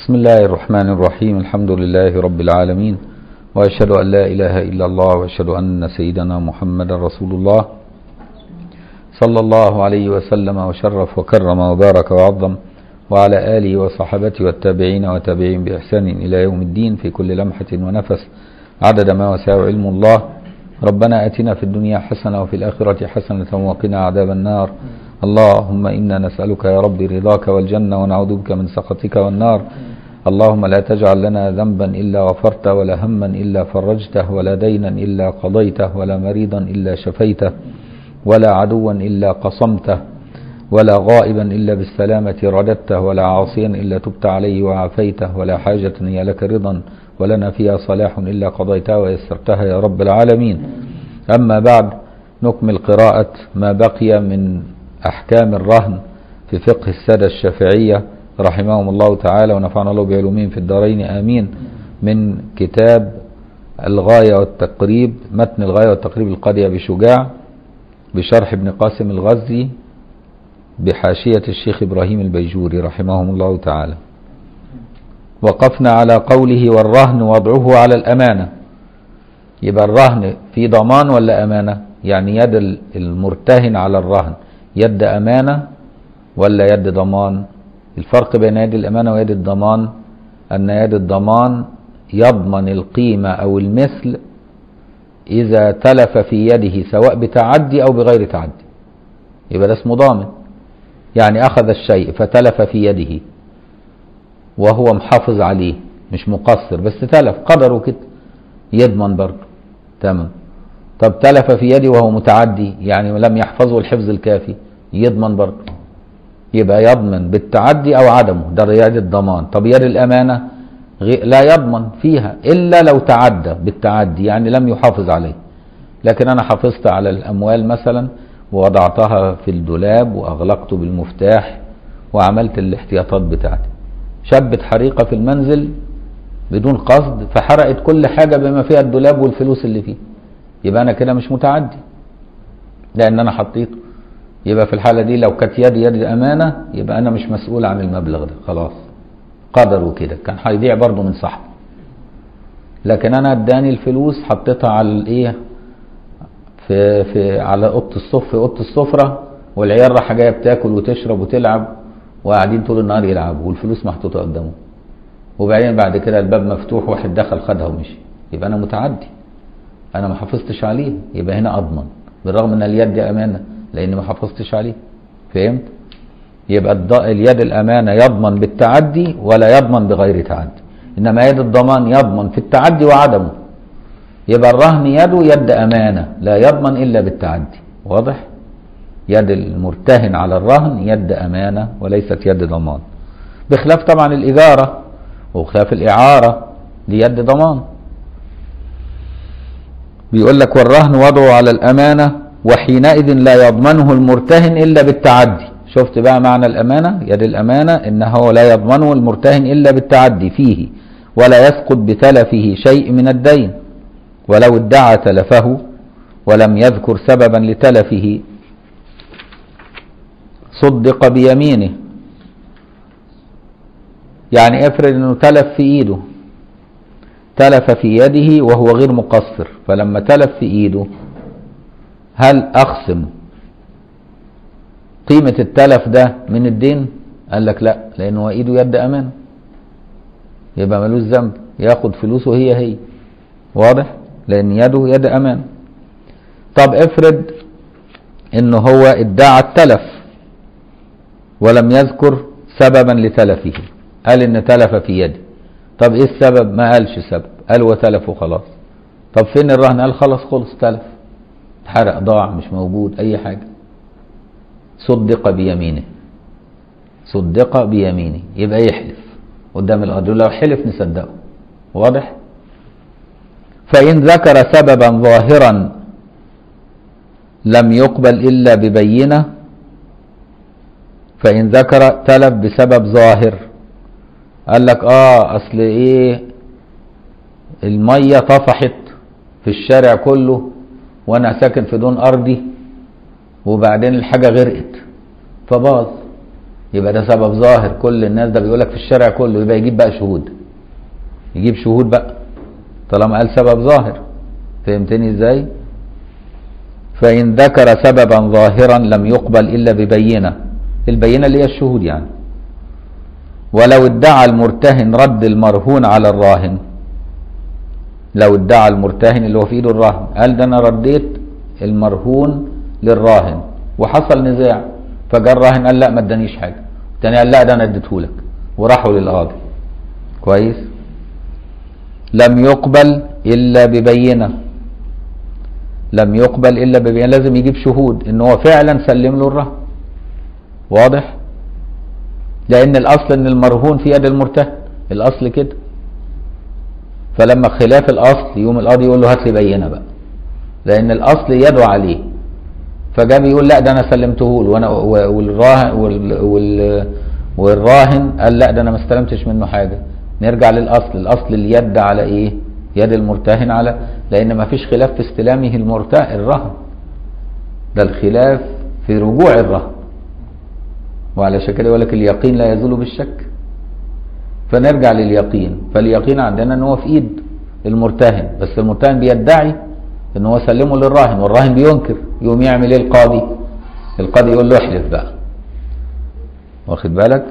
بسم الله الرحمن الرحيم الحمد لله رب العالمين وأشهد أن لا إله إلا الله وأشهد أن سيدنا محمد رسول الله صلى الله عليه وسلم وشرف وكرم وبارك وعظم وعلى آله وصحبته والتابعين وتابعين بإحسان إلى يوم الدين في كل لمحة ونفس عدد ما وسع علم الله ربنا أتنا في الدنيا حسنة وفي الآخرة حسنة وقنا عذاب النار اللهم إنا نسألك يا رب رضاك والجنة ونعوذ بك من سخطك والنار اللهم لا تجعل لنا ذنبا إلا غفرته ولا هما إلا فرجته ولا دينا إلا قضيته ولا مريضا إلا شفيته ولا عدوا إلا قصمته ولا غائبا إلا بالسلامة رددته ولا عاصيا إلا تبت عليه وعافيته ولا حاجة هي لك رضا ولنا فيها صلاح إلا قضيتها ويسرتها يا رب العالمين أما بعد نكمل قراءة ما بقي من أحكام الرهن في فقه السادة الشافعية رحمهم الله تعالى ونفعنا الله بعلومهم في الدارين آمين من كتاب الغاية والتقريب متن الغاية والتقريب القاضي أبي شجاع بشرح ابن قاسم الغزي بحاشية الشيخ إبراهيم البيجوري رحمهم الله تعالى وقفنا على قوله والرهن وضعه على الأمانة يبقى الرهن في ضمان ولا أمانة يعني يد المرتهن على الرهن يد أمانة ولا يد ضمان الفرق بين يد الأمانة ويد الضمان أن يد الضمان يضمن القيمة أو المثل إذا تلف في يده سواء بتعدي أو بغير تعدي يبقى ده اسمه ضامن يعني أخذ الشيء فتلف في يده وهو محافظ عليه مش مقصر بس تلف قدره كده يضمن برضه تمام طب تلف في يدي وهو متعدي يعني لم يحفظه الحفظ الكافي يضمن برضه يبقى يضمن بالتعدي او عدمه ده يد الضمان طب يد الامانه لا يضمن فيها الا لو تعدى بالتعدي يعني لم يحافظ عليه لكن انا حافظت على الاموال مثلا ووضعتها في الدولاب واغلقته بالمفتاح وعملت الاحتياطات بتاعتي شبت حريقه في المنزل بدون قصد فحرقت كل حاجه بما فيها الدولاب والفلوس اللي فيه يبقى انا كده مش متعدي لان انا حطيته يبقى في الحاله دي لو كانت يدي يد امانه يبقى انا مش مسؤول عن المبلغ ده خلاص قدره كده كان هيضيع برضه من صاحبه لكن انا اداني الفلوس حطيتها على الايه في في على اوضه الصف في اوضه السفره والعيال رايحه جايه بتاكل وتشرب وتلعب وقاعدين طول النهار يلعبوا والفلوس محطوطه قدامه وبعدين بعد كده الباب مفتوح واحد دخل خدها ومشي يبقى انا متعدي انا ما حافظتش عليه يبقى هنا اضمن بالرغم ان اليد دي امانه لان ما حافظتش عليه فهمت يبقى اليد الامانه يضمن بالتعدي ولا يضمن بغير تعدي انما يد الضمان يضمن في التعدي وعدمه يبقى الرهن يده يد امانه لا يضمن الا بالتعدي واضح يد المرتهن على الرهن يد امانه وليست يد ضمان بخلاف طبعا الاجاره وخلاف الاعاره دي يد ضمان بيقول لك والرهن وضعه على الامانه وحينئذ لا يضمنه المرتهن الا بالتعدي شفت بقى معنى الامانه يد الامانه انه لا يضمنه المرتهن الا بالتعدي فيه ولا يسقط بتلفه شيء من الدين ولو ادعى تلفه ولم يذكر سببا لتلفه صدق بيمينه يعني افرض انه تلف في ايده تلف في يده وهو غير مقصر فلما تلف في ايده هل اقسم قيمة التلف ده من الدين قال لك لا لانه ايده يد امانة يبقى ملوش ذنب ياخد فلوسه هي هي واضح لان يده يد امانة طب افرض ان هو ادعى التلف ولم يذكر سببا لتلفه قال ان تلف في يدي طب ايه السبب ما قالش سبب قال وتلف وخلاص طب فين الرهن قال خلاص خلص تلف اتحرق ضاع مش موجود اي حاجه صدق بيمينه صدق بيمينه يبقى يحلف قدام القاضي لو حلف نصدقه واضح فان ذكر سببا ظاهرا لم يقبل الا ببينه فان ذكر تلف بسبب ظاهر قال لك اه اصل ايه الميه طفحت في الشارع كله وانا ساكن في دون ارضي وبعدين الحاجه غرقت فباظ يبقى ده سبب ظاهر كل الناس ده بيقول لك في الشارع كله يبقى يجيب بقى شهود يجيب شهود بقى طالما قال سبب ظاهر فهمتني ازاي فإن ذكر سببا ظاهرا لم يقبل إلا ببينة البينة اللي هي الشهود يعني ولو ادعى المرتهن رد المرهون على الراهن لو ادعى المرتهن اللي هو في ايده الراهن قال ده انا رديت المرهون للراهن وحصل نزاع فجاء الراهن قال لا ما ادانيش حاجه الثاني قال لا ده انا اديته لك وراحوا للقاضي كويس لم يقبل الا ببينه لم يقبل الا ببينه لازم يجيب شهود ان هو فعلا سلم له الرهن واضح لان الاصل ان المرهون في يد المرتهن الاصل كده فلما خلاف الاصل يوم القاضي يقول له هات لي بينه بقى لان الاصل يده عليه فجاء بيقول لا ده انا سلمته له وانا والراهن وال وال والراهن قال لا ده انا ما استلمتش منه حاجه نرجع للاصل الاصل اليد على ايه يد المرتهن على لان ما فيش خلاف في استلامه المرتهن الرهن ده الخلاف في رجوع الرهن وعلى كده يقول لك اليقين لا يزول بالشك فنرجع لليقين فاليقين عندنا ان هو في ايد المرتهن بس المرتهن بيدعي ان هو سلمه للراهن والراهن بينكر يقوم يعمل ايه القاضي القاضي يقول له احلف بقى واخد بالك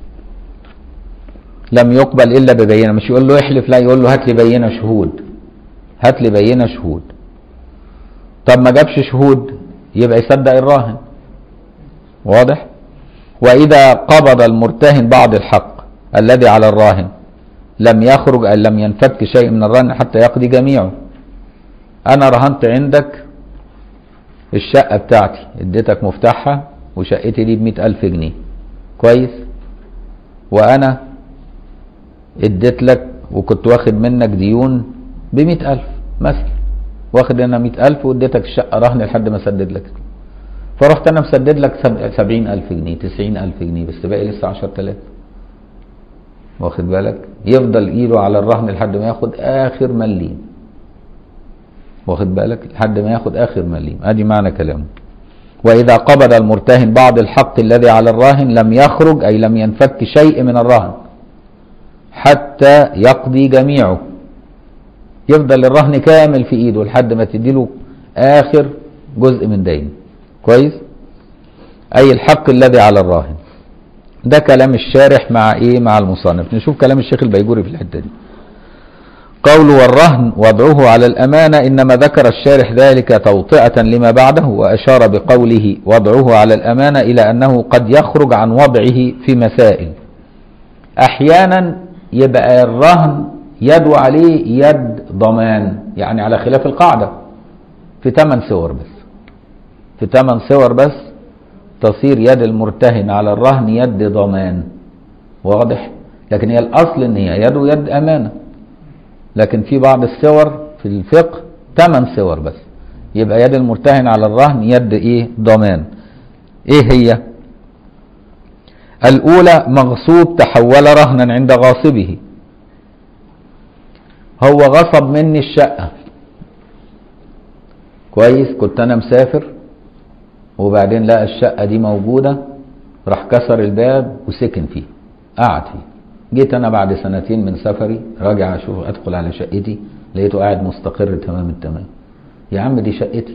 لم يقبل الا ببينه مش يقول له احلف لا يقول له هات لي بينه شهود هات لي بينه شهود طب ما جابش شهود يبقى يصدق الراهن واضح واذا قبض المرتهن بعض الحق الذي على الراهن لم يخرج أن لم ينفك شيء من الرهن حتى يقضي جميعه أنا رهنت عندك الشقة بتاعتي اديتك مفتاحها وشقتي دي بمئة ألف جنيه كويس وأنا اديت لك وكنت واخد منك ديون بمئة ألف مثلا واخد أنا مئة ألف واديتك الشقة رهن لحد ما سدد لك فرحت أنا مسدد لك سبعين ألف جنيه تسعين ألف جنيه بس باقي لسه عشر تلاف واخد بالك يفضل ايده على الرهن لحد ما ياخد اخر مليم واخد بالك لحد ما ياخد اخر مليم ادي معنى كلامه واذا قبض المرتهن بعض الحق الذي على الراهن لم يخرج اي لم ينفك شيء من الرهن حتى يقضي جميعه يفضل الرهن كامل في ايده لحد ما تديله اخر جزء من دين كويس اي الحق الذي على الراهن ده كلام الشارح مع ايه مع المصنف نشوف كلام الشيخ البيجوري في الحته دي قول والرهن وضعه على الأمانة إنما ذكر الشارح ذلك توطئة لما بعده وأشار بقوله وضعه على الأمانة إلى أنه قد يخرج عن وضعه في مسائل أحيانا يبقى الرهن يدو عليه يد ضمان يعني على خلاف القاعدة في ثمان صور بس في ثمان صور بس تصير يد المرتهن على الرهن يد ضمان واضح لكن هي الأصل إن هي يده يد أمانة لكن في بعض الصور في الفقه ثمان صور بس يبقى يد المرتهن على الرهن يد ايه ضمان ايه هي الاولى مغصوب تحول رهنا عند غاصبه هو غصب مني الشقة كويس كنت انا مسافر وبعدين لقى الشقة دي موجودة راح كسر الباب وسكن فيه قعد فيه جيت انا بعد سنتين من سفري راجع اشوف ادخل على شقتي لقيته قاعد مستقر تمام التمام يا عم دي شقتي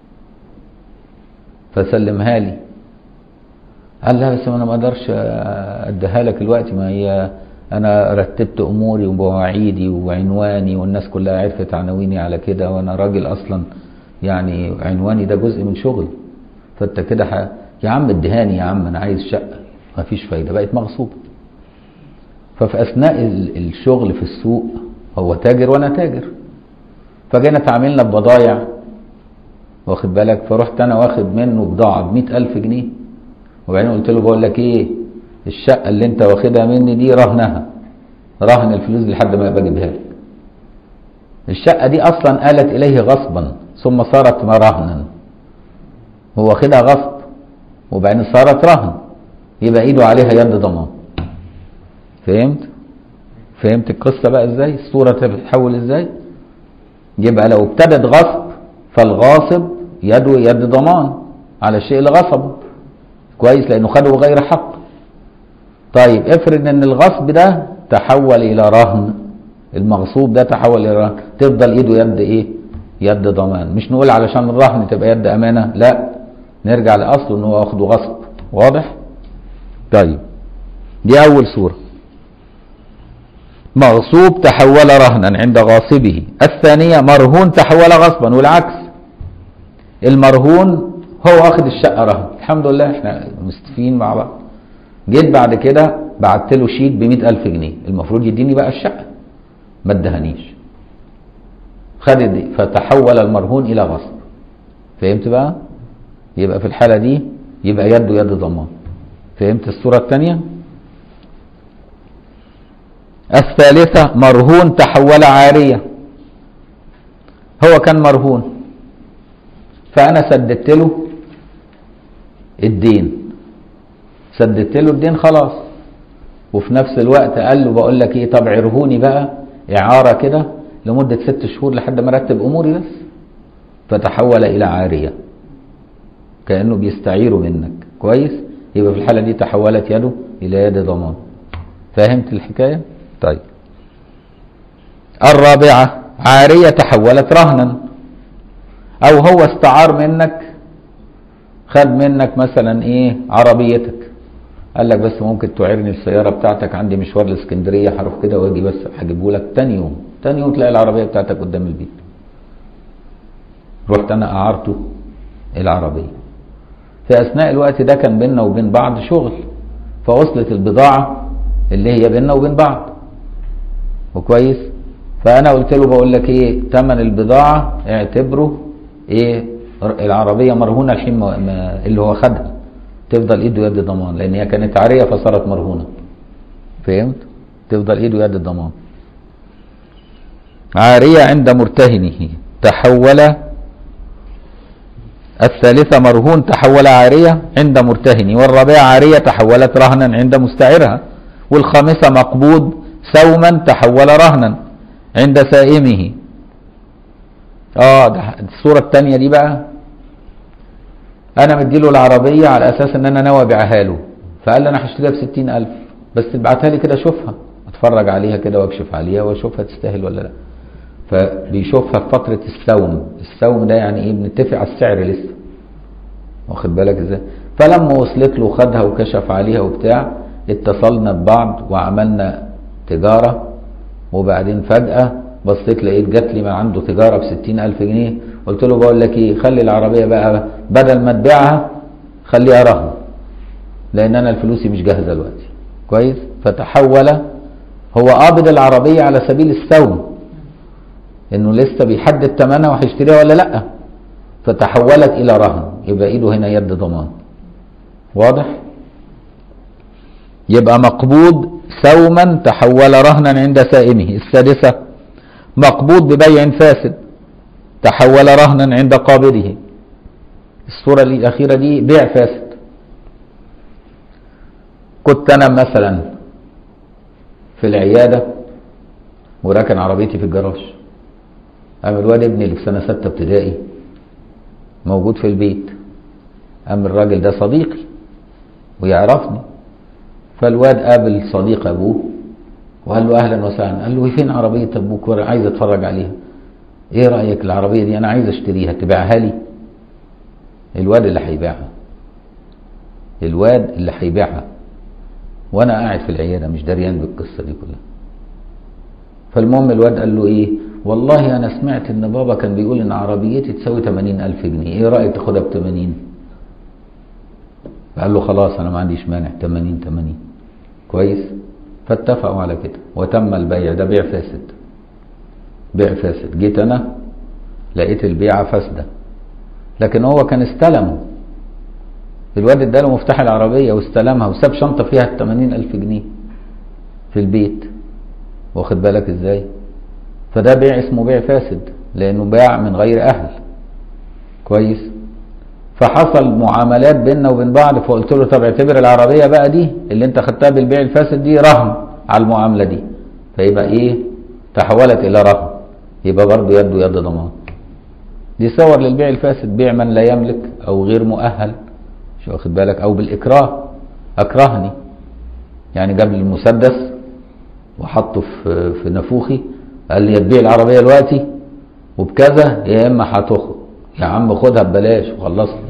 فسلمها لي قال لا بس انا ما اقدرش اديها لك دلوقتي ما هي انا رتبت اموري ومواعيدي وعنواني والناس كلها عرفت عناويني على كده وانا راجل اصلا يعني عنواني ده جزء من شغل فانت كده ح... يا عم اديهاني يا عم انا عايز شقه مفيش فايده بقت مغصوبه ففي اثناء الشغل في السوق هو تاجر وانا تاجر فجينا اتعاملنا ببضايع واخد بالك فرحت انا واخد منه بضاعه ب ألف جنيه وبعدين قلت له بقول لك ايه الشقه اللي انت واخدها مني دي رهنها رهن الفلوس دي لحد ما بجيبها لك الشقه دي اصلا آلت اليه غصبا ثم صارت رهنا هو واخدها غصب وبعدين صارت رهن يبقى ايده عليها يد ضمان فهمت فهمت القصه بقى ازاي الصوره بتتحول ازاي يبقى لو ابتدت غصب فالغاصب يده يد ضمان على الشيء اللي غصبه كويس لانه خده بغير حق طيب افرض ان الغصب ده تحول الى رهن المغصوب ده تحول الى رهن تفضل ايده يد ايه يد ضمان مش نقول علشان الرهن تبقى يد امانه لا نرجع لاصله ان هو واخده غصب واضح طيب دي اول صوره مغصوب تحول رهنا عند غاصبه الثانيه مرهون تحول غصبا والعكس المرهون هو واخد الشقه رهن الحمد لله احنا مستفين مع بعض جيت بعد كده بعت له شيك ب ألف جنيه المفروض يديني بقى الشقه ما ادهنيش خد دي فتحول المرهون الى غصب فهمت بقى يبقى في الحاله دي يبقى يده يد ضمان فهمت الصوره الثانيه الثالثه مرهون تحول عاريه هو كان مرهون فانا سددت له الدين سددت له الدين خلاص وفي نفس الوقت قال له بقول لك ايه طب عرهوني بقى اعاره كده لمده ست شهور لحد ما ارتب اموري بس فتحول الى عاريه كانه بيستعير منك كويس يبقى في الحاله دي تحولت يده الى يد ضمان فهمت الحكايه طيب الرابعه عاريه تحولت رهنا او هو استعار منك خد منك مثلا ايه عربيتك قال لك بس ممكن تعيرني السياره بتاعتك عندي مشوار الاسكندريه هروح كده واجي بس هجيبه لك تاني يوم تاني يوم تلاقي العربيه بتاعتك قدام البيت رحت انا اعرته العربيه في اثناء الوقت ده كان بيننا وبين بعض شغل فوصلت البضاعه اللي هي بيننا وبين بعض وكويس فانا قلت له بقول لك ايه ثمن البضاعه اعتبره ايه العربيه مرهونه الحين اللي هو خدها تفضل ايده يد ضمان لان هي كانت عاريه فصارت مرهونه فهمت تفضل ايده يد ضمان عاريه عند مرتهنه تحول الثالثة مرهون تحول عارية عند مرتهن والرابعة عارية تحولت رهنا عند مستعرها والخامسة مقبوض سوما تحول رهنا عند سائمه اه ده الصورة الثانية دي بقى انا مديله العربية على اساس ان انا ناوي ابيعها له فقال لي انا هشتريها بستين الف بس تبعتها لي كده اشوفها اتفرج عليها كده واكشف عليها واشوفها تستاهل ولا لا فبيشوفها في فترة السوم السوم ده يعني ايه بنتفق على السعر لسه واخد بالك ازاي فلما وصلت له خدها وكشف عليها وبتاع اتصلنا ببعض وعملنا تجارة وبعدين فجأة بصيت لقيت جات لي من عنده تجارة بستين ألف جنيه قلت له بقول لك ايه خلي العربية بقى بدل ما تبيعها خليها رهن لأن أنا الفلوسي مش جاهزة دلوقتي كويس فتحول هو قابض العربية على سبيل السوم انه لسه بيحدد ثمنها وهيشتريها ولا لا فتحولت الى رهن يبقى ايده هنا يد ضمان واضح يبقى مقبوض سوما تحول رهنا عند سائمه السادسة مقبوض ببيع فاسد تحول رهنا عند قابضه الصورة الأخيرة دي بيع فاسد كنت أنا مثلا في العيادة وراكن عربيتي في الجراج قام الواد ابني اللي في سنه سته ابتدائي موجود في البيت قام الراجل ده صديقي ويعرفني فالواد قابل صديق ابوه وقال له اهلا وسهلا قال له فين عربيه ابوك عايز اتفرج عليها ايه رايك العربيه دي انا عايز اشتريها تبيعها لي الواد اللي هيبيعها الواد اللي هيبيعها وانا قاعد في العياده مش دريان بالقصه دي كلها فالمهم الواد قال له ايه والله انا سمعت ان بابا كان بيقول ان عربيتي تساوي 80 الف جنيه ايه رايك تاخدها ب 80 قال له خلاص انا ما عنديش مانع 80 80 كويس فاتفقوا على كده وتم البيع ده بيع فاسد بيع فاسد جيت انا لقيت البيعه فاسده لكن هو كان استلمه الواد اداله مفتاح العربيه واستلمها وساب شنطه فيها 80 الف جنيه في البيت واخد بالك ازاي فده بيع اسمه بيع فاسد لانه باع من غير اهل كويس فحصل معاملات بيننا وبين بعض فقلت له طب اعتبر العربيه بقى دي اللي انت خدتها بالبيع الفاسد دي رهن على المعامله دي فيبقى ايه تحولت الى رهن يبقى برضه يده يد ضمان دي صور للبيع الفاسد بيع من لا يملك او غير مؤهل مش واخد بالك او بالاكراه اكرهني يعني جاب لي المسدس وحطه في في نافوخي قال لي يا تبيع العربيه دلوقتي وبكذا يا اما هتخرج يا عم خدها ببلاش وخلصنا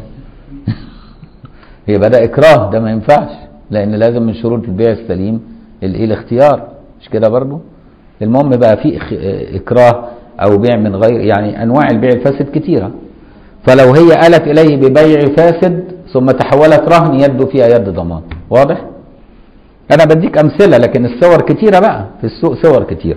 يبقى ده اكراه ده ما ينفعش لان لازم من شروط البيع السليم الايه الاختيار مش كده برضو المهم بقى في إخ- اكراه او بيع من غير يعني انواع البيع الفاسد كتيره فلو هي آلت اليه ببيع فاسد ثم تحولت رهن يد فيها يد ضمان واضح انا بديك امثله لكن الصور كتيره بقى في السوق صور كتيره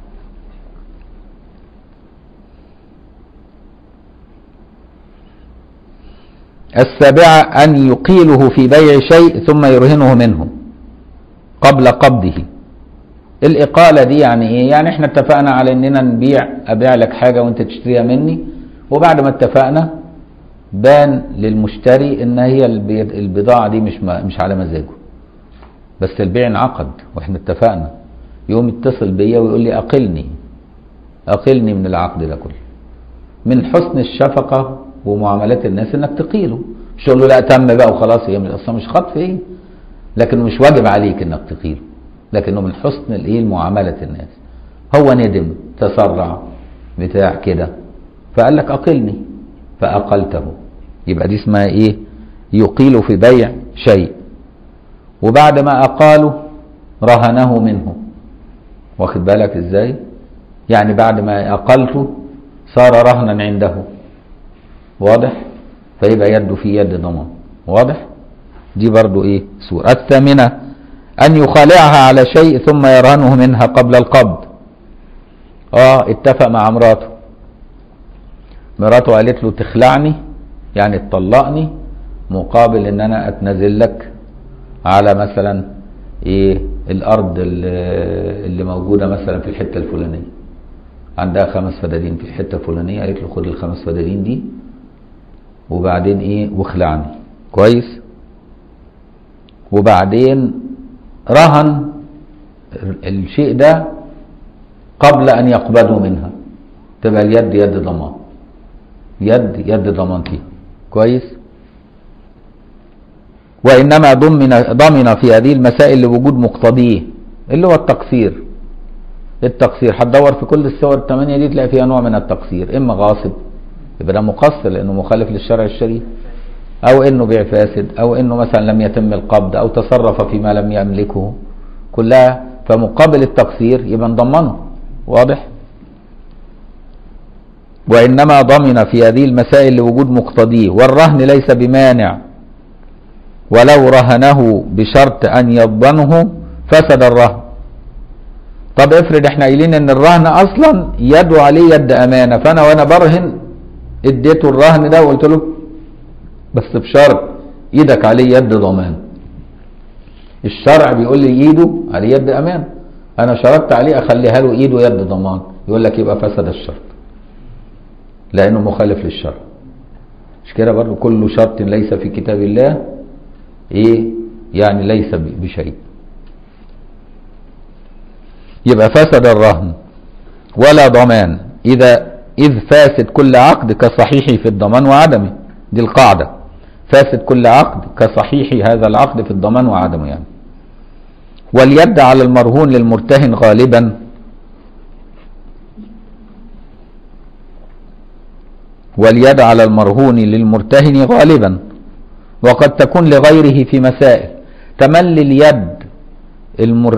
السابعة أن يقيله في بيع شيء ثم يرهنه منه قبل قبضه الإقالة دي يعني إيه؟ يعني إحنا اتفقنا على إننا نبيع أبيع لك حاجة وأنت تشتريها مني وبعد ما اتفقنا بان للمشتري إن هي البي- البضاعة دي مش ما- مش على مزاجه بس البيع انعقد وإحنا اتفقنا يقوم يتصل بيا ويقول لي أقلني أقلني من العقد ده كله من حسن الشفقة ومعاملات الناس انك تقيله مش تقول له لا تم بقى وخلاص هي من اصلا مش خطف ايه لكن مش واجب عليك انك تقيله لكنه من حسن الايه معاملة الناس هو ندم تسرع بتاع كده فقال لك اقلني فاقلته يبقى دي اسمها ايه يقيل في بيع شيء وبعد ما اقاله رهنه منه واخد بالك ازاي يعني بعد ما اقلته صار رهنا عنده واضح فيبقى يده في يد ضمان واضح دي برضو ايه سورة الثامنة ان يخالعها على شيء ثم يرهنه منها قبل القبض اه اتفق مع مراته مراته قالت له تخلعني يعني تطلقني مقابل ان انا اتنازل لك على مثلا ايه الارض اللي, اللي موجوده مثلا في الحته الفلانيه عندها خمس فدادين في الحته الفلانيه قالت له خد الخمس فدادين دي وبعدين ايه واخلعني كويس وبعدين رهن الشيء ده قبل ان يقبضوا منها تبقى اليد يد ضمان يد يد ضمان فيها كويس وانما ضمن ضمن في هذه المسائل لوجود مقتضيه اللي هو التقصير التقصير هتدور في كل الصور الثمانيه دي تلاقي فيها نوع من التقصير اما غاصب يبقى ده مقصر لانه مخالف للشرع الشريف او انه بيع فاسد او انه مثلا لم يتم القبض او تصرف فيما لم يملكه كلها فمقابل التقصير يبقى نضمنه واضح وانما ضمن في هذه المسائل لوجود مقتضيه والرهن ليس بمانع ولو رهنه بشرط ان يضمنه فسد الرهن طب افرض احنا قايلين ان الرهن اصلا يدعو عليه يد امانه فانا وانا برهن اديته الرهن ده وقلت له بس بشرط ايدك عليه يد ضمان الشرع بيقول لي ايده عليه يد امان انا شرطت عليه اخليها له ايده يد ضمان يقول لك يبقى فسد الشرط لانه مخالف للشرع مش كده برضه كل شرط ليس في كتاب الله ايه يعني ليس بشيء يبقى فسد الرهن ولا ضمان اذا إذ فاسد كل عقد كصحيحه في الضمان وعدمه دي القاعدة فاسد كل عقد كصحيح هذا العقد في الضمان وعدمه يعني واليد على المرهون للمرتهن غالبا واليد على المرهون للمرتهن غالبا وقد تكون لغيره في مسائل تملي اليد المر...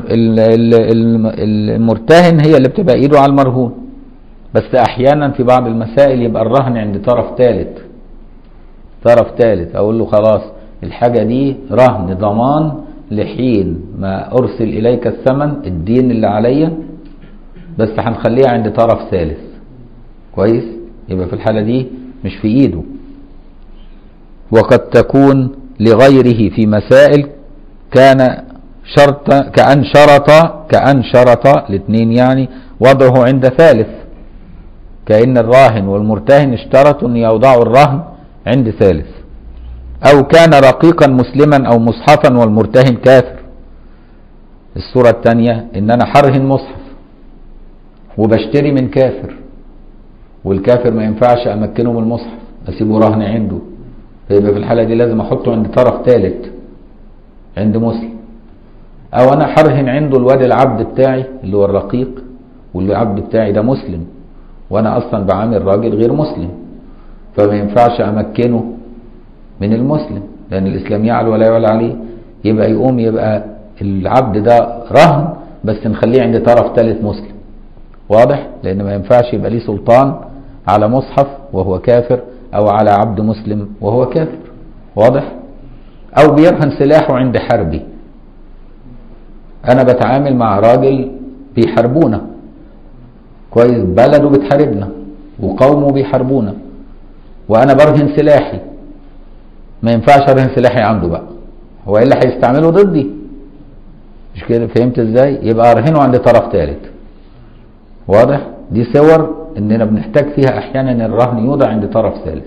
المرتهن هي اللي بتبقى ايده على المرهون بس احيانا في بعض المسائل يبقى الرهن عند طرف ثالث طرف ثالث اقول له خلاص الحاجه دي رهن ضمان لحين ما ارسل اليك الثمن الدين اللي عليا بس هنخليها عند طرف ثالث كويس يبقى في الحاله دي مش في ايده وقد تكون لغيره في مسائل كان شرط كأن شرط كأن شرط الاثنين يعني وضعه عند ثالث كأن الراهن والمرتهن اشترطوا أن يوضعوا الرهن عند ثالث أو كان رقيقا مسلما أو مصحفا والمرتهن كافر الصورة الثانية إن أنا حرهن مصحف وبشتري من كافر والكافر ما ينفعش أمكنه من المصحف أسيبه رهن عنده فيبقى في الحالة دي لازم أحطه عند طرف ثالث عند مسلم او انا حرهن عنده الواد العبد بتاعي اللي هو الرقيق والعبد بتاعي ده مسلم وانا اصلا بعامل راجل غير مسلم فما ينفعش امكنه من المسلم لان الاسلام يعلو ولا يعلى عليه يبقى يقوم يبقى العبد ده رهن بس نخليه عند طرف ثالث مسلم واضح لان ما ينفعش يبقى ليه سلطان على مصحف وهو كافر او على عبد مسلم وهو كافر واضح او بيرهن سلاحه عند حربي انا بتعامل مع راجل بيحاربونا كويس بلده بتحاربنا وقومه بيحاربونا وانا برهن سلاحي ما ينفعش ارهن سلاحي عنده بقى هو ايه اللي هيستعمله ضدي مش كده فهمت ازاي يبقى ارهنه عند طرف ثالث واضح دي صور اننا بنحتاج فيها احيانا الرهن يوضع عند طرف ثالث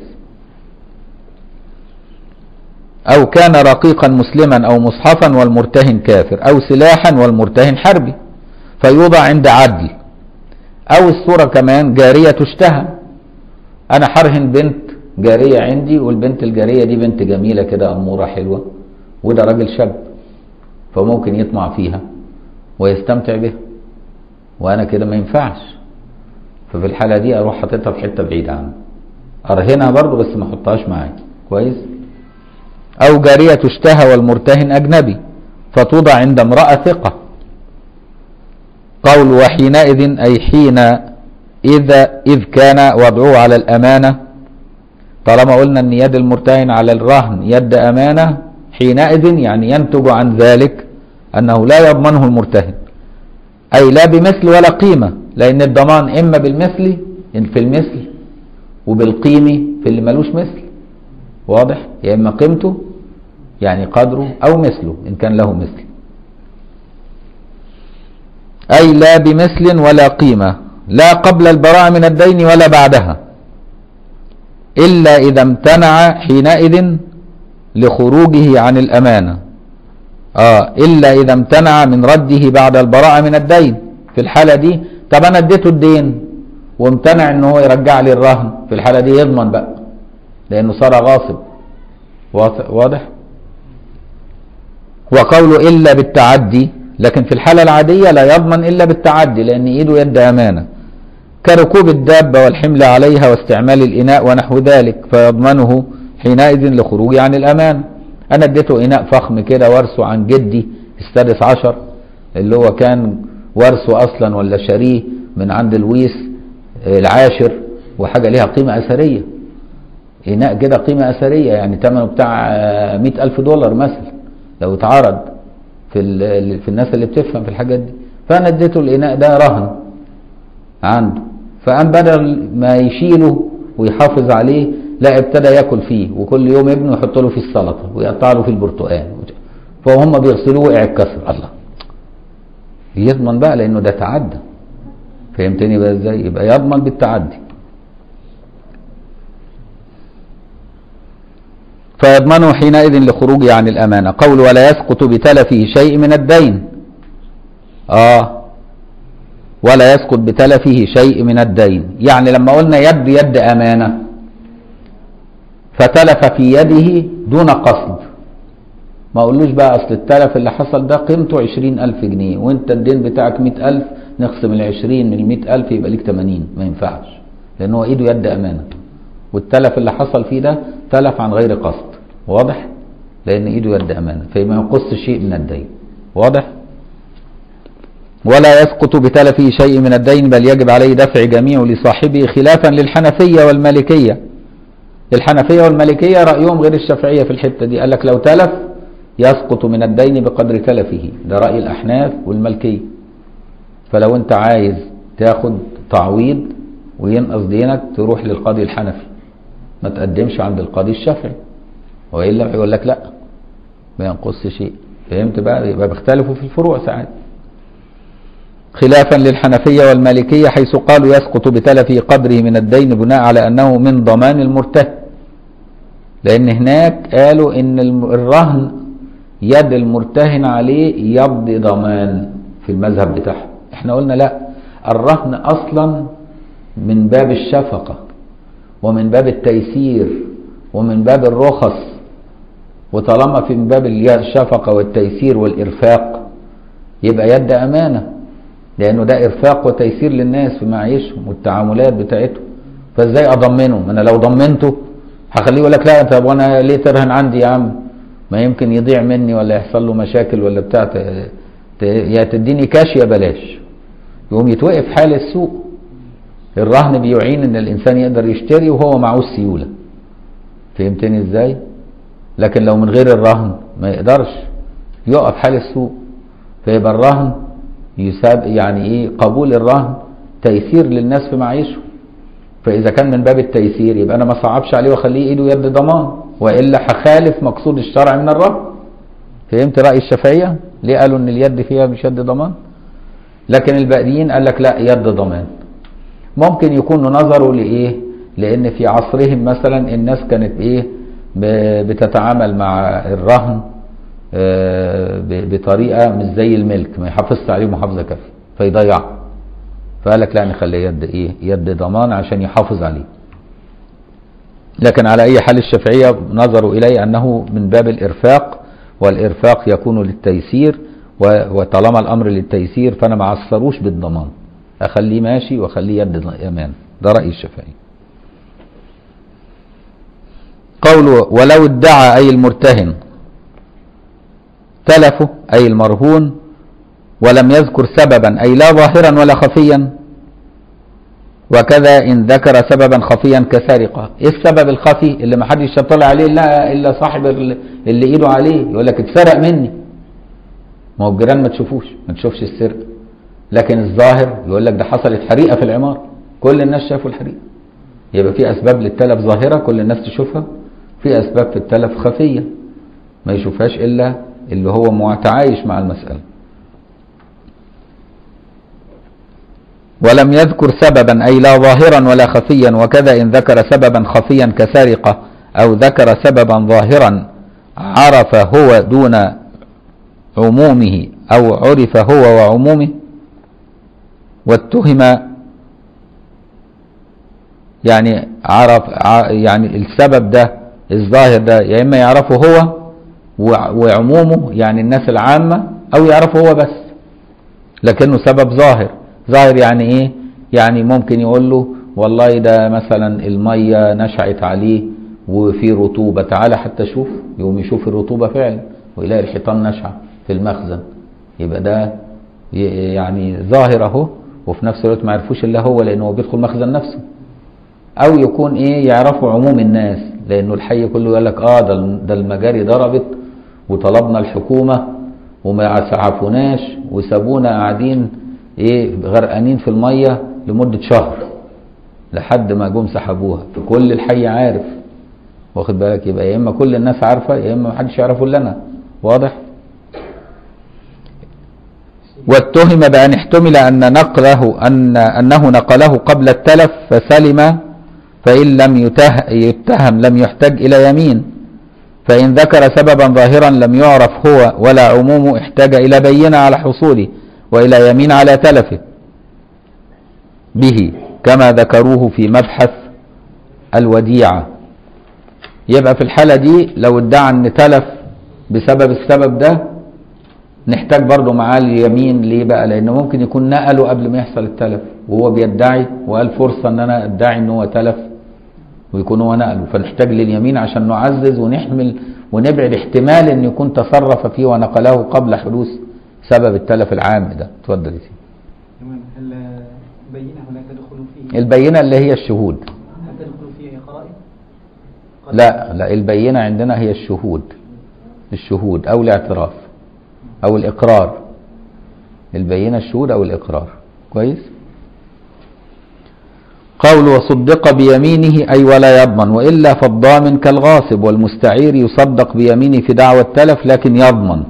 او كان رقيقا مسلما او مصحفا والمرتهن كافر او سلاحا والمرتهن حربي فيوضع عند عدل او الصورة كمان جارية تشتهى انا حرهن بنت جارية عندي والبنت الجارية دي بنت جميلة كده امورة حلوة وده راجل شاب فممكن يطمع فيها ويستمتع بها وانا كده ما ينفعش ففي الحالة دي اروح حاططها في حتة بعيدة عنه ارهنها برضو بس ما احطهاش معايا كويس او جارية تشتهى والمرتهن اجنبي فتوضع عند امرأة ثقة قول وحينئذ اي حين اذا اذ كان وضعه على الامانة طالما قلنا ان يد المرتهن على الرهن يد امانة حينئذ يعني ينتج عن ذلك انه لا يضمنه المرتهن اي لا بمثل ولا قيمة لان الضمان اما بالمثل في المثل وبالقيمة في اللي ملوش مثل واضح يا اما قيمته يعني قدره او مثله ان كان له مثل اي لا بمثل ولا قيمة لا قبل البراءة من الدين ولا بعدها الا اذا امتنع حينئذ لخروجه عن الامانة اه الا اذا امتنع من رده بعد البراءة من الدين في الحالة دي طب انا اديته الدين وامتنع ان هو يرجع لي الرهن في الحالة دي يضمن بقى لانه صار غاصب واضح وقوله الا بالتعدي لكن في الحالة العادية لا يضمن الا بالتعدي لان ايده يد امانة كركوب الدابة والحمل عليها واستعمال الاناء ونحو ذلك فيضمنه حينئذ لخروجه عن الامان انا اديته اناء فخم كده ورثه عن جدي السادس عشر اللي هو كان ورثه اصلا ولا شاريه من عند لويس العاشر وحاجة ليها قيمة اثرية إناء كده قيمة أثرية يعني ثمنه بتاع مئة ألف دولار مثلا لو اتعرض في في الناس اللي بتفهم في الحاجات دي فأنا اديته الإناء ده رهن عنده فقام بدل ما يشيله ويحافظ عليه لا ابتدى ياكل فيه وكل يوم ابنه يحط له فيه السلطة ويقطع له فيه البرتقال فهم بيغسلوه وقع اتكسر الله يضمن بقى لأنه ده تعدى فهمتني بقى ازاي يبقى يضمن بالتعدي فيضمنه حينئذ لخروجه عن الأمانة قول ولا يسقط بتلفه شيء من الدين آه ولا يسقط بتلفه شيء من الدين يعني لما قلنا يد يد أمانة فتلف في يده دون قصد ما اقولوش بقى أصل التلف اللي حصل ده قيمته عشرين ألف جنيه وانت الدين بتاعك مئة ألف نقسم العشرين من المئة ألف يبقى ليك تمانين ما ينفعش لأن هو إيده يد أمانة والتلف اللي حصل فيه ده تلف عن غير قصد واضح لان ايده يد امانه فما ينقص شيء من الدين واضح ولا يسقط بتلفه شيء من الدين بل يجب عليه دفع جميع لصاحبه خلافا للحنفيه والمالكيه الحنفيه والمالكيه رايهم غير الشافعيه في الحته دي قال لك لو تلف يسقط من الدين بقدر تلفه ده راي الاحناف والمالكيه فلو انت عايز تاخد تعويض وينقص دينك تروح للقاضي الحنفي ما تقدمش عند القاضي الشافعي والا يقول لك لا ما ينقص شيء فهمت بقى يبقى بيختلفوا في الفروع ساعات خلافا للحنفية والمالكية حيث قالوا يسقط بتلف قدره من الدين بناء على أنه من ضمان المرتهن لأن هناك قالوا إن الرهن يد المرتهن عليه يبدي ضمان في المذهب بتاعهم احنا قلنا لا الرهن أصلا من باب الشفقة ومن باب التيسير ومن باب الرخص وطالما في من باب الشفقة والتيسير والإرفاق يبقى يد أمانة لأنه ده إرفاق وتيسير للناس في معيشهم والتعاملات بتاعتهم فإزاي أضمنه؟ ما أنا لو ضمنته هخليه يقول لك لا طب وأنا ليه ترهن عندي يا عم؟ ما يمكن يضيع مني ولا يحصل له مشاكل ولا بتاع ت- ت- يا تديني كاش يا بلاش يقوم يتوقف حال السوق الرهن بيعين ان الانسان يقدر يشتري وهو معهوش سيوله فهمتني ازاي لكن لو من غير الرهن ما يقدرش يقف حال السوق فيبقى الرهن يساب يعني ايه قبول الرهن تيسير للناس في معيشهم فاذا كان من باب التيسير يبقى انا ما صعبش عليه واخليه ايده يد ضمان والا هخالف مقصود الشرع من الرهن فهمت راي الشافعيه ليه قالوا ان اليد فيها مش يد ضمان لكن الباقيين قال لك لا يد ضمان ممكن يكونوا نظروا لايه لان في عصرهم مثلا الناس كانت ايه ب- بتتعامل مع الرهن آه، ب- بطريقه مش زي الملك ما يحافظش عليه محافظه كافيه فيضيعه فقال لك لا نخليه يد ايه يد ضمان عشان يحافظ عليه لكن على اي حال الشافعيه نظروا اليه انه من باب الارفاق والارفاق يكون للتيسير و- وطالما الامر للتيسير فانا ما عصروش بالضمان اخليه ماشي واخليه يد امان ده راي الشافعي قوله ولو ادعى اي المرتهن تلفه اي المرهون ولم يذكر سببا اي لا ظاهرا ولا خفيا وكذا ان ذكر سببا خفيا كسرقه ايه السبب الخفي اللي ما حدش يطلع عليه الا الا صاحب ال- اللي ايده عليه يقول لك اتسرق مني ما هو الجيران ما تشوفوش ما تشوفش السرقه لكن الظاهر يقول لك ده حصلت حريقه في العماره كل الناس شافوا الحريقه يبقى في اسباب للتلف ظاهره كل الناس تشوفها في اسباب في التلف خفيه ما يشوفهاش الا اللي هو متعايش مع المساله ولم يذكر سببا أي لا ظاهرا ولا خفيا وكذا إن ذكر سببا خفيا كسرقة أو ذكر سببا ظاهرا عرف هو دون عمومه أو عرف هو وعمومه واتهم يعني عرف ع- يعني السبب ده الظاهر ده يا إما يعرفه هو وع- وعمومه يعني الناس العامة أو يعرفه هو بس لكنه سبب ظاهر ظاهر يعني ايه يعني ممكن يقول له والله ده مثلا المية نشعت عليه وفي رطوبة تعالى حتى شوف يقوم يشوف الرطوبة فعلا ويلاقي الحيطان نشعة في المخزن يبقى ده ي- يعني ظاهر اهو وفي نفس الوقت ما يعرفوش الا هو لانه هو بيدخل مخزن نفسه او يكون ايه يعرفوا عموم الناس لانه الحي كله يقول لك اه ده الم- ده المجاري ضربت وطلبنا الحكومه وما عفوناش وسابونا قاعدين ايه غرقانين في الميه لمده شهر لحد ما جم سحبوها فكل الحي عارف واخد بالك يبقى يا اما كل الناس عارفه يا اما محدش يعرفه الا انا واضح واتهم بأن احتمل أن نقله أن أنه نقله قبل التلف فسلم فإن لم يته يتهم لم يحتج إلى يمين فإن ذكر سببا ظاهرا لم يعرف هو ولا عمومه احتاج إلى بينة على حصوله وإلى يمين على تلفه به كما ذكروه في مبحث الوديعة يبقى في الحالة دي لو ادعى ان تلف بسبب السبب ده نحتاج برضه معاه اليمين ليه بقى لان ممكن يكون نقله قبل ما يحصل التلف وهو بيدعي وقال فرصة ان انا ادعي ان هو تلف ويكون هو نقله فنحتاج لليمين عشان نعزز ونحمل ونبعد احتمال ان يكون تصرف فيه ونقله قبل حدوث سبب التلف العام ده اتفضل يا سيدي تمام هل بينة هناك تدخل فيه البينة اللي هي الشهود هل تدخل فيه قرائن؟ لا لا البينة عندنا هي الشهود الشهود أو الاعتراف أو الإقرار البينة الشهود أو الإقرار كويس قول وصدق بيمينه أي ولا يضمن وإلا فالضامن كالغاصب والمستعير يصدق بيمينه في دعوى التلف لكن يضمن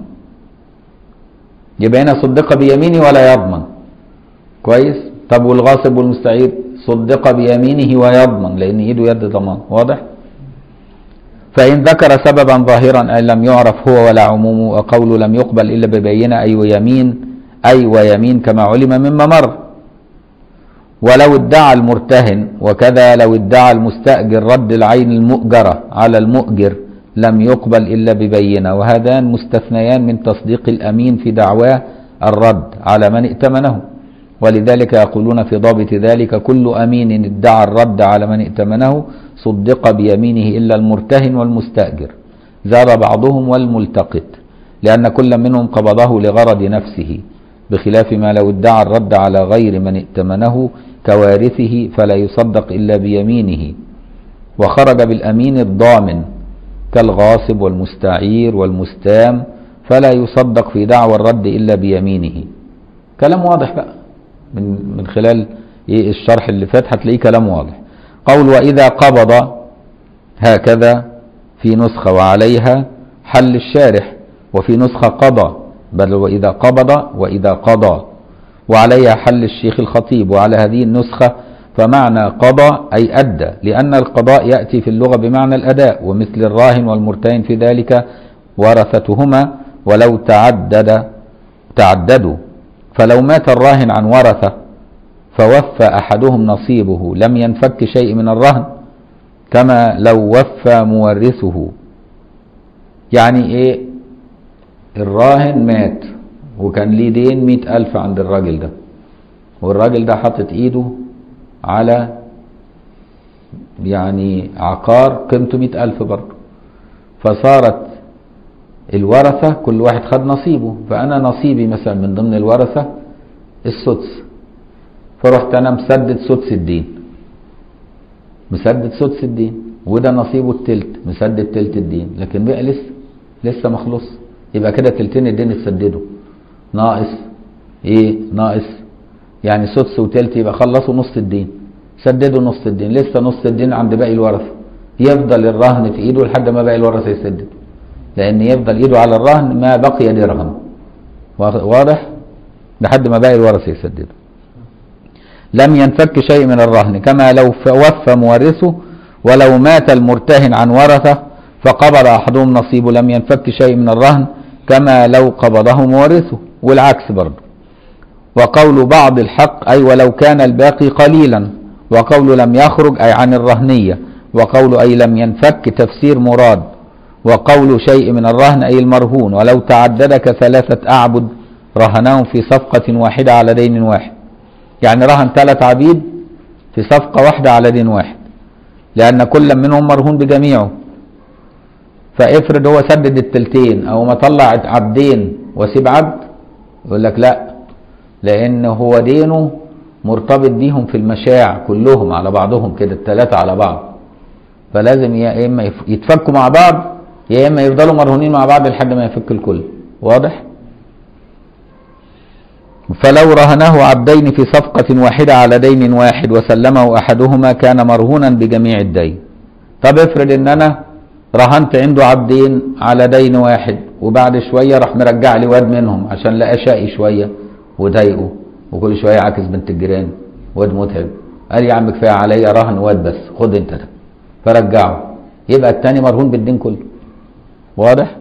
يبقى هنا صدق بيمينه ولا يضمن كويس طب والغاصب والمستعير صدق بيمينه ويضمن لأن إيده يد ضمان واضح فإن ذكر سببا ظاهرا أي لم يعرف هو ولا عمومه وقول لم يقبل إلا ببينة أي ويمين أي ويمين كما علم مما مر ولو ادعى المرتهن وكذا لو ادعى المستأجر رد العين المؤجرة على المؤجر لم يقبل إلا ببينة وهذان مستثنيان من تصديق الأمين في دعواه الرد على من ائتمنه ولذلك يقولون في ضابط ذلك كل أمين ادعى الرد على من ائتمنه صدق بيمينه إلا المرتهن والمستأجر زاد بعضهم والملتقط لأن كل منهم قبضه لغرض نفسه بخلاف ما لو ادعى الرد على غير من ائتمنه كوارثه فلا يصدق إلا بيمينه وخرج بالأمين الضامن كالغاصب والمستعير والمستام فلا يصدق في دعوى الرد إلا بيمينه كلام واضح بقى من من خلال إيه الشرح اللي فات هتلاقيه كلام واضح قول وإذا قبض هكذا في نسخة وعليها حل الشارح وفي نسخة قضى بل وإذا قبض وإذا قضى وعليها حل الشيخ الخطيب وعلى هذه النسخة فمعنى قضى أي أدى لأن القضاء يأتي في اللغة بمعنى الأداء ومثل الراهن والمرتهن في ذلك ورثتهما ولو تعدد تعددوا فلو مات الراهن عن ورثة فوفى أحدهم نصيبه لم ينفك شيء من الرهن كما لو وفى مورثه يعني إيه الراهن مات وكان ليه دين مئة ألف عند الراجل ده والراجل ده حاطط إيده على يعني عقار قيمته مئة ألف برضه فصارت الورثة كل واحد خد نصيبه فأنا نصيبي مثلا من ضمن الورثة السدس فرحت أنا مسدد سدس الدين مسدد سدس الدين وده نصيبه التلت مسدد تلت الدين لكن بقى لسه لسه مخلص يبقى كده تلتين الدين اتسددوا ناقص ايه ناقص يعني سدس وتلت يبقى خلصوا نص الدين سددوا نص الدين لسه نص الدين عند باقي الورثه يفضل الرهن في ايده لحد ما باقي الورثه يسدد لان يفضل ايده على الرهن ما بقي درهم واضح لحد ما باقي الورثه يسددوا لم ينفك شيء من الرهن كما لو وفى مورثه ولو مات المرتهن عن ورثه فقبض احدهم نصيبه لم ينفك شيء من الرهن كما لو قبضه مورثه والعكس برضه وقول بعض الحق أي ولو كان الباقي قليلا وقول لم يخرج أي عن الرهنية وقول أي لم ينفك تفسير مراد وقول شيء من الرهن أي المرهون ولو تعدد كثلاثة أعبد رهناهم في صفقة واحدة على دين واحد يعني رهن ثلاث عبيد في صفقة واحدة على دين واحد لأن كل منهم مرهون بجميعه فافرض هو سدد التلتين أو ما طلع عبدين وسيب عبد يقول لك لا لأن هو دينه مرتبط بيهم في المشاع كلهم على بعضهم كده الثلاثة على بعض فلازم يا إما يتفكوا مع بعض يا إما يفضلوا مرهونين مع بعض لحد ما يفك الكل واضح؟ فلو رهنه عبدين في صفقة واحدة على دين واحد وسلمه أحدهما كان مرهونا بجميع الدين طب افرض ان انا رهنت عنده عبدين على دين واحد وبعد شوية راح مرجع لي واد منهم عشان لقى شقي شوية وضايقه وكل شوية عاكس بنت الجيران واد متعب قال يا عم كفاية عليا رهن واد بس خد انت ده فرجعه يبقى التاني مرهون بالدين كله واضح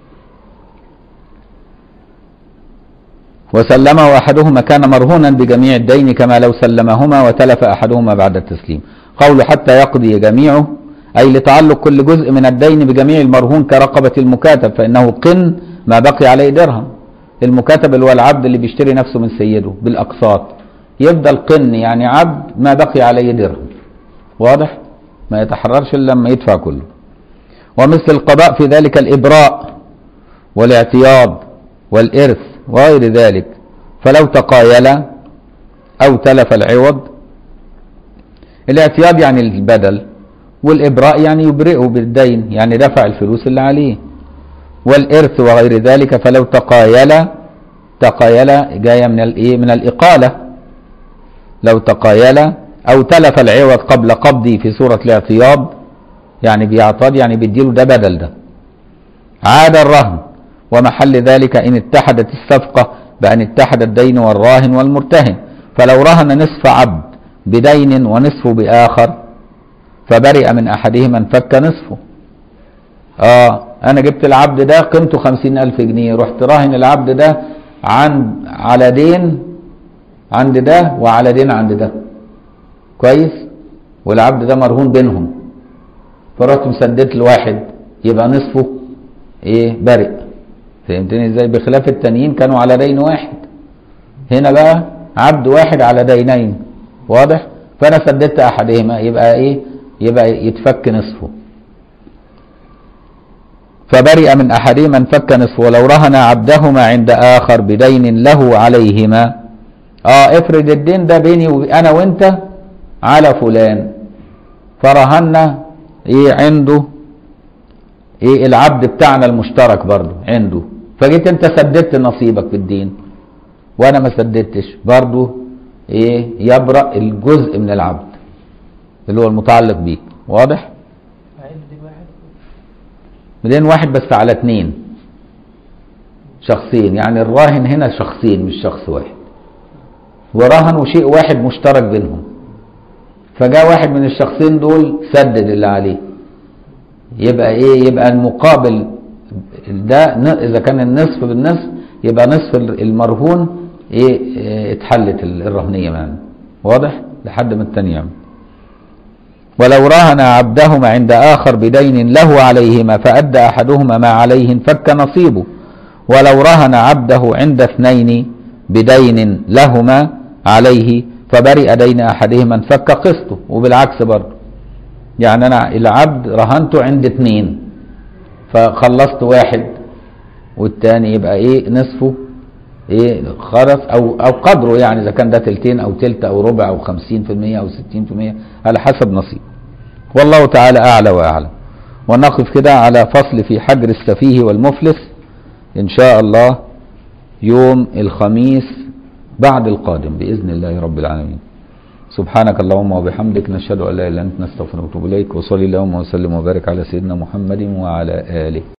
وسلمه أحدهما كان مرهونا بجميع الدين كما لو سلمهما وتلف أحدهما بعد التسليم قول حتى يقضي جميعه أي لتعلق كل جزء من الدين بجميع المرهون كرقبة المكاتب فإنه قن ما بقي عليه درهم المكاتب اللي هو العبد اللي بيشتري نفسه من سيده بالأقساط يفضل قن يعني عبد ما بقي عليه درهم واضح ما يتحررش إلا لما يدفع كله ومثل القضاء في ذلك الإبراء والاعتياض والإرث وغير ذلك فلو تقايل أو تلف العوض الاعتياض يعني البدل والإبراء يعني يبرئه بالدين يعني دفع الفلوس اللي عليه والإرث وغير ذلك فلو تقايل تقايل جاية من الإيه من الإقالة لو تقايل أو تلف العوض قبل قبضه في صورة الاعتياض يعني بيعتاض يعني بيديله ده بدل ده عاد الرهن ومحل ذلك إن اتحدت الصفقة بأن اتحد الدين والراهن والمرتهن فلو رهن نصف عبد بدين ونصفه بآخر فبرئ من أحدهما انفك نصفه آه أنا جبت العبد ده قيمته خمسين ألف جنيه رحت راهن العبد ده عن على دين عند ده وعلى دين عند ده كويس والعبد ده مرهون بينهم فرحت مسددت لواحد يبقى نصفه ايه برئ فهمتني ازاي بخلاف التانيين كانوا على دين واحد هنا بقى عبد واحد على دينين واضح فانا سددت احدهما يبقى ايه يبقى يتفك نصفه فبرئ من احدهما انفك نصفه ولو رهن عبدهما عند اخر بدين له عليهما اه افرض الدين ده بيني وب... انا وانت على فلان فرهنا ايه عنده ايه العبد بتاعنا المشترك برضه عنده فجيت انت سددت نصيبك في الدين وانا ما سددتش برضه ايه يبرأ الجزء من العبد اللي هو المتعلق بيك واضح عيل دي واحد بدين واحد بس على اتنين شخصين يعني الراهن هنا شخصين مش شخص واحد ورهنوا شيء واحد مشترك بينهم فجاء واحد من الشخصين دول سدد اللي عليه يبقى ايه يبقى المقابل ده ن- اذا كان النصف بالنصف يبقى نصف المرهون ايه إيه، اتحلت الرهنيه معنا واضح لحد ما التاني يعمل ولو راهن عبدهما عند آخر بدين له عليهما فأدى أحدهما ما عليه انفك نصيبه ولو رهن عبده عند اثنين بدين لهما عليه فبرئ دين أحدهما انفك قسطه وبالعكس برضه يعني أنا العبد رهنته عند اثنين فخلصت واحد والتاني يبقى ايه نصفه ايه خرس او او قدره يعني اذا كان ده تلتين او تلت او ربع او خمسين في المية او ستين في المية على حسب نصيب والله تعالى اعلى واعلم ونقف كده على فصل في حجر السفيه والمفلس ان شاء الله يوم الخميس بعد القادم باذن الله رب العالمين سبحانك اللهم وبحمدك نشهد ان لا اله الا انت نستغفرك ونتوب اليك وصلي اللهم وسلم وبارك على سيدنا محمد وعلى اله